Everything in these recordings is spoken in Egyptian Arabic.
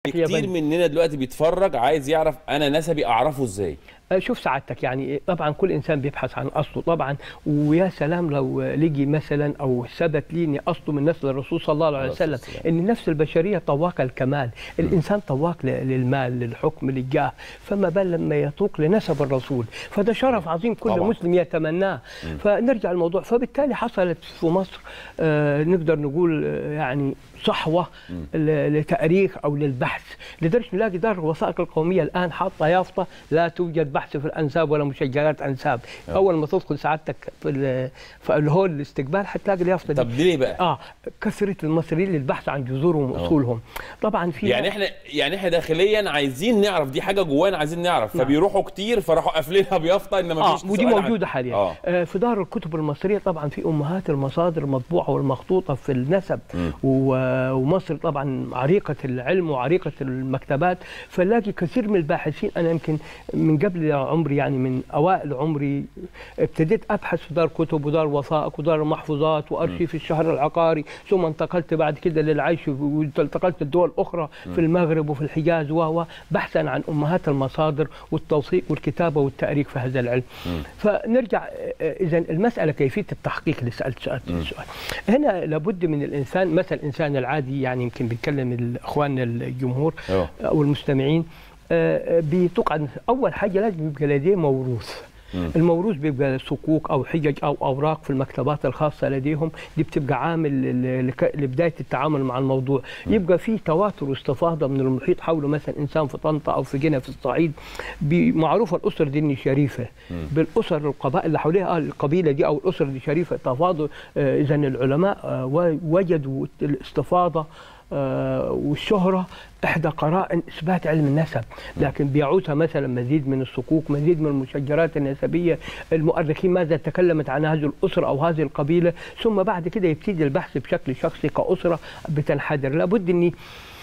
كتير بني. مننا دلوقتي بيتفرج عايز يعرف انا نسبي اعرفه ازاي آه، شوف سعادتك يعني طبعا كل انسان بيبحث عن اصله طبعا ويا سلام لو لقي مثلا او ثبت لي ان اصله من نسل الرسول صلى الله عليه عليه وسلم الصلاة ان النفس البشريه طواقه الكمال الانسان طواق ل- للمال للحكم للجاه فما بال لما يطوق لنسب الرسول فده شرف عظيم كل طبعاً. مسلم يتمناه فنرجع الموضوع فبالتالي حصلت في مصر آه نقدر نقول آه يعني صحوه ل- لتاريخ او للبحث لدرجه نلاقي دار الوثائق القوميه الان حاطه يافطه لا توجد بحث في الانساب ولا مشجرات انساب اول ما تدخل سعادتك في ال- في الهول الاستقبال حتلاقي اليافطه دي طب ليه بقى اه كثره المصريين للبحث عن جذورهم واصولهم طبعا في يعني احنا يعني احنا داخليا عايزين نعرف دي حاجه جوانا عايزين نعرف نعم. فبيروحوا كتير فراحوا قافلينها بيافطه ان اه مفيش ودي سؤال عن- موجوده حاليا اه آه في دار الكتب المصريه طبعا في امهات المصادر المطبوعه والمخطوطه في النسب و- ومصر طبعا عريقه العلم وعريقه المكتبات فنلاقي كثير من الباحثين انا يمكن من قبل عمري يعني من اوائل عمري ابتديت ابحث في دار كتب ودار وثائق ودار محفوظات وارشيف الشهر العقاري ثم انتقلت بعد كده للعيش وانتقلت لدول اخرى في المغرب وفي الحجاز و بحثا عن امهات المصادر والتوثيق والكتابه والتاريخ في هذا العلم. فنرجع اذا المساله كيفيه التحقيق اللي سالت سالت السؤال. هنا لابد من الانسان مثل الانسان العادي يعني يمكن بيتكلم اخواننا الجمهور اه او المستمعين آه، آه، بيتوقع اول حاجه لازم يبقى لديه موروث مم. الموروث بيبقى صكوك او حجج او اوراق في المكتبات الخاصه لديهم دي بتبقى عامل ل- لك- لبدايه التعامل مع الموضوع يبقى في تواتر واستفاضه من المحيط حوله مثلا انسان في طنطا او في جنة في الصعيد بي- معروفه الاسر دي إن شريفه بالاسر القبائل اللي حواليها آه، القبيله دي او الاسر دي شريفه تفاضل اذا العلماء آه، و- وجدوا الاستفاضه آه، والشهرة إحدى قرائن إثبات علم النسب لكن بيعوزها مثلا مزيد من الصكوك مزيد من المشجرات النسبية المؤرخين ماذا تكلمت عن هذه الأسرة أو هذه القبيلة ثم بعد كده يبتدي البحث بشكل شخصي كأسرة بتنحدر لابد أني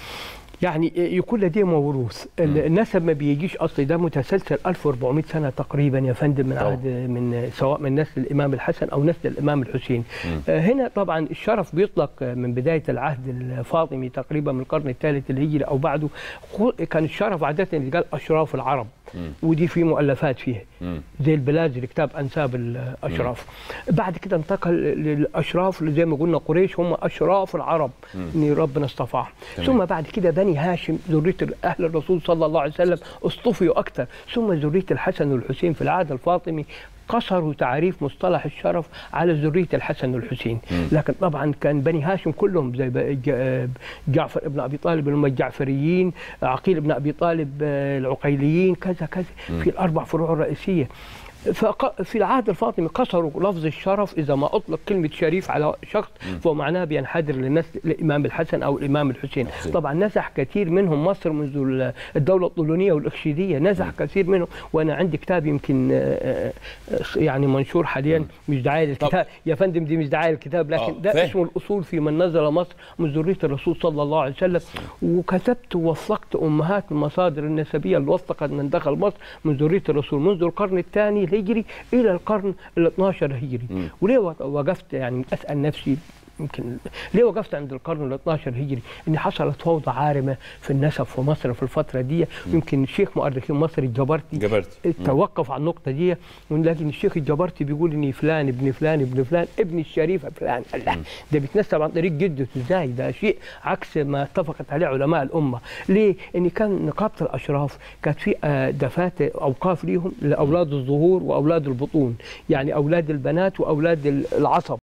يعني يكون لديه موروث النسب ما بيجيش اصلي ده متسلسل 1400 سنه تقريبا يا فندم من طبعا. عهد من سواء من نسل الامام الحسن او نسل الامام الحسين آه، هنا طبعا الشرف بيطلق من بدايه العهد الفاطمي تقريبا من القرن الثالث الهجري او بعده خو- كان الشرف عاده يتقال اشراف العرب ودي في مؤلفات فيها مم. زي البلازري كتاب انساب الاشراف بعد كده انتقل للاشراف اللي زي ما قلنا قريش هم اشراف العرب ان ربنا اصطفاهم تمام. ثم بعد كده بني هاشم ذريه اهل الرسول صلى الله عليه وسلم اصطفيوا اكثر ثم ذريه الحسن والحسين في العهد الفاطمي قصروا تعريف مصطلح الشرف على ذريه الحسن والحسين لكن طبعا كان بني هاشم كلهم زي ب- ج- جعفر ابن ابي طالب اللي هم الجعفريين عقيل ابن ابي طالب آه، العقيليين كذا كذا في الاربع فروع الرئيسيه فق- في العهد الفاطمي قصروا لفظ الشرف اذا ما اطلق كلمه شريف على شخص فهو معناه بينحدر لنسل الامام الحسن او الامام الحسين الحسين. طبعا نزح كثير منهم مصر منذ ال- الدوله الطولونيه والاخشيديه نزح كثير منهم وانا عندي كتاب يمكن آه، آه، يعني منشور حاليا مش دعايه للكتاب يا فندم دي مش دعايه للكتاب لكن آه، ده فاهم. اسمه الاصول في من نزل مصر من ذريه الرسول صلى الله عليه وسلم وكتبت ووثقت امهات المصادر النسبيه اللي وثقت من دخل مصر من ذريه الرسول منذ القرن الثاني الهجري الى القرن ال 12 الهجري وليه وقفت يعني اسال نفسي يمكن ليه وقفت عند القرن ال 12 هجري؟ ان حصلت فوضى عارمه في النسب في مصر في الفتره دي يمكن الشيخ مؤرخين مصر الجبرتي جبرت توقف على النقطة دي ونلاقي ان الشيخ الجبرتي بيقول ان فلان ابن فلان ابن فلان ابن الشريفة فلان الله ده بيتنسب عن طريق جدته ازاي ده شيء عكس ما اتفقت عليه علماء الأمة ليه؟ ان كان نقابة الأشراف كانت في آه، دفاتر أوقاف ليهم لأولاد الظهور وأولاد البطون يعني أولاد البنات وأولاد العصب